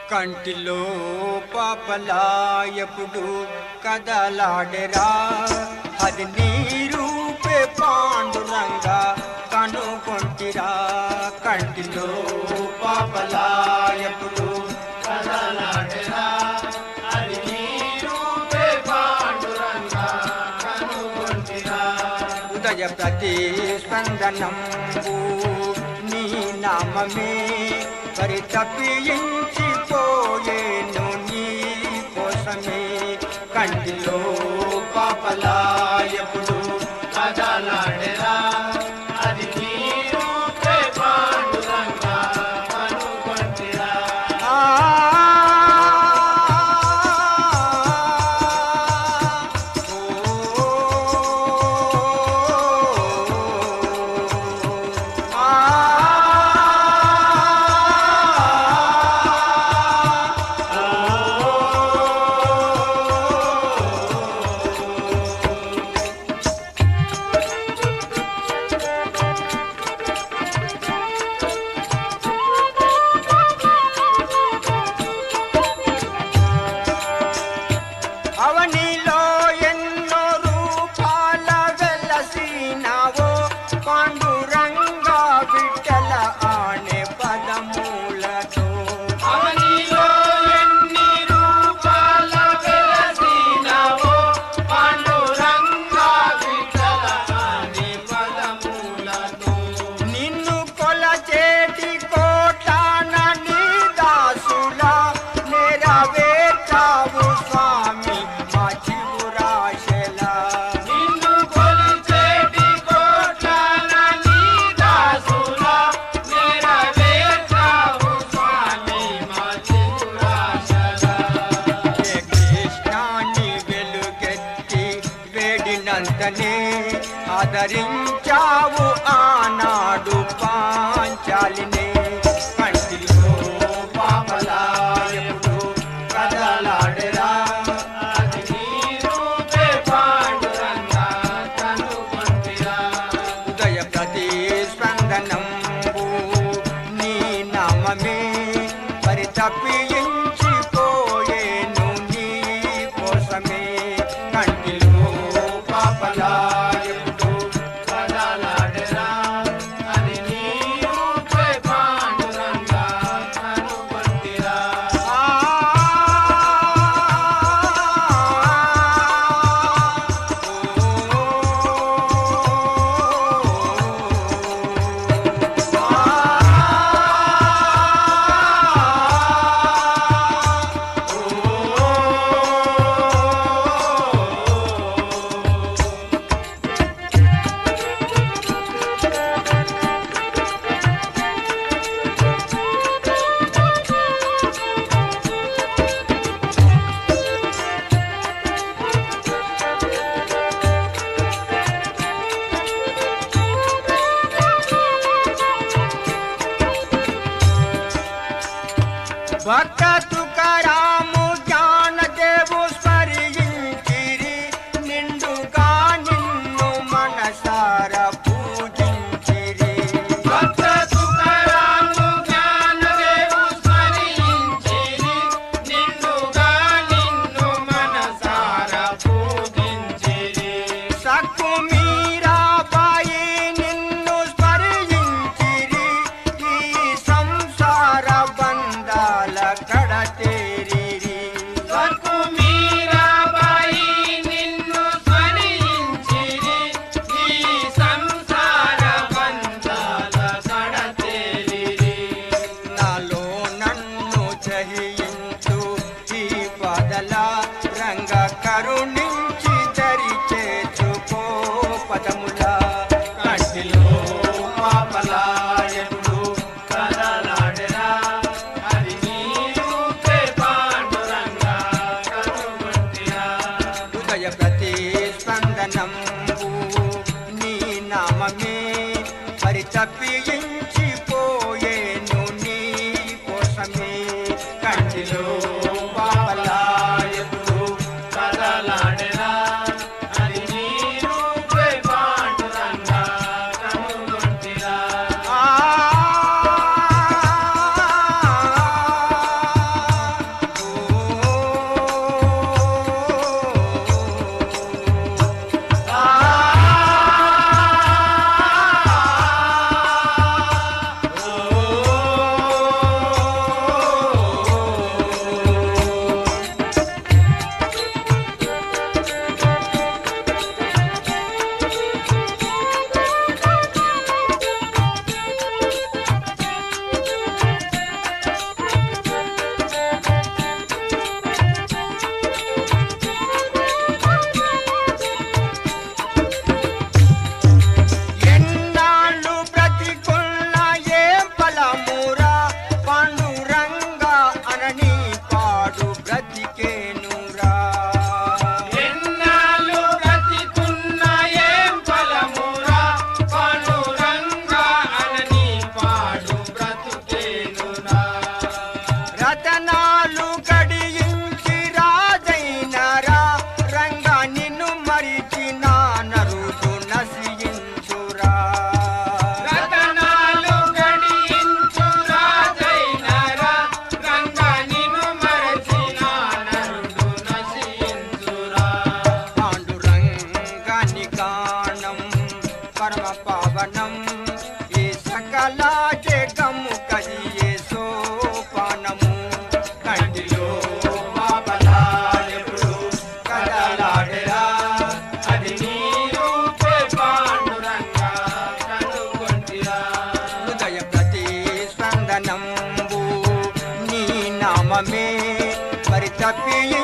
కంటిలో పాపలాయపుడు కదలాడెరా అది నీ రూపే పాండురంగా కనుగొంటిరా కంటిలో పాపలాయపుడు కదలాడెరా అది నీ రూపే పాండురంగా కనుగొంటిరా ఉదయ ప్రతిస్పందనంబు నీ నామమే పరితపించిపోయేను నీ కోసమే కంటిలో పాపలాయపుడు కదలాడెరా అది నీ రూపే పాండురంగా కనుగొంటిరా అవనిలో ఎన్నో రూపాల వెలసినావో పాండురంగా విఠల ఆనే పదమూలతో అవనిలో ఎన్ని రూపాల వెలసినావో పాండురంగా విఠల ఆనే పదమూలతో నిన్ను కొలచేటి కోటాన నీ దాసులా నెరవేర్చావు స్వామి మా చివురాశలా నిన్ను కొలిచేటి కోటాన నీ దాసులా నెరవేర్చావు స్వామి మా చివురాశలా ఏ కృష్ణాన్ని వెలుగెత్తి వేడినంతనే ఆదరించావు ఆనాడు పాంచాలినే కంటిలో పాపలాయపుడు కదలాడెరా అది నీ రూపే పాండురంగా కనుగొంటిరా ఉదయ ప్రతిస్పందనంబు నీ నామమే మరి తప్పించిపోయేను నీ కోసమే కంటిలో పాపలాయపుడు కదలాడెరా అది నీ రూపే పాండురంగా కనుగొంటిరా భక్త తుకారాము జ్ఞానదేవు స్మరించిరి నిండుగా నిన్ను మనసార పూజించిరి భక్త తుకారాము జ్ఞానదేవు స్మరించిరి నిండుగా నిన్ను మనసార పూజించిరి సక్కు మీరాబాయి నిన్ను స్మరించిరి ఈ సంసార బంధాల కడతేరిరి సక్కు మీరాబాయి నిన్ను స్మరించిరి ఈ సంసార బంధాల కడతేరిరి నాలో నన్ను చహించు ఈ పదల రంగ కరుణించి దరి చేర్చుకో పదముల కంటిలో పాపలాయనుడు కదలాడెరా అది నీ రూపే పాండురంగా కనుగొంటిరా హృదయ ప్రతిస్పందనంబు నీ నామమే మరి తప్పించిపోయేను నీ కోసమే కంటిలో పాపలాయపుడు కదలాడెరా అది నీ రూపే పాండురంగా కనుగొంటిరా ఆ తప్పి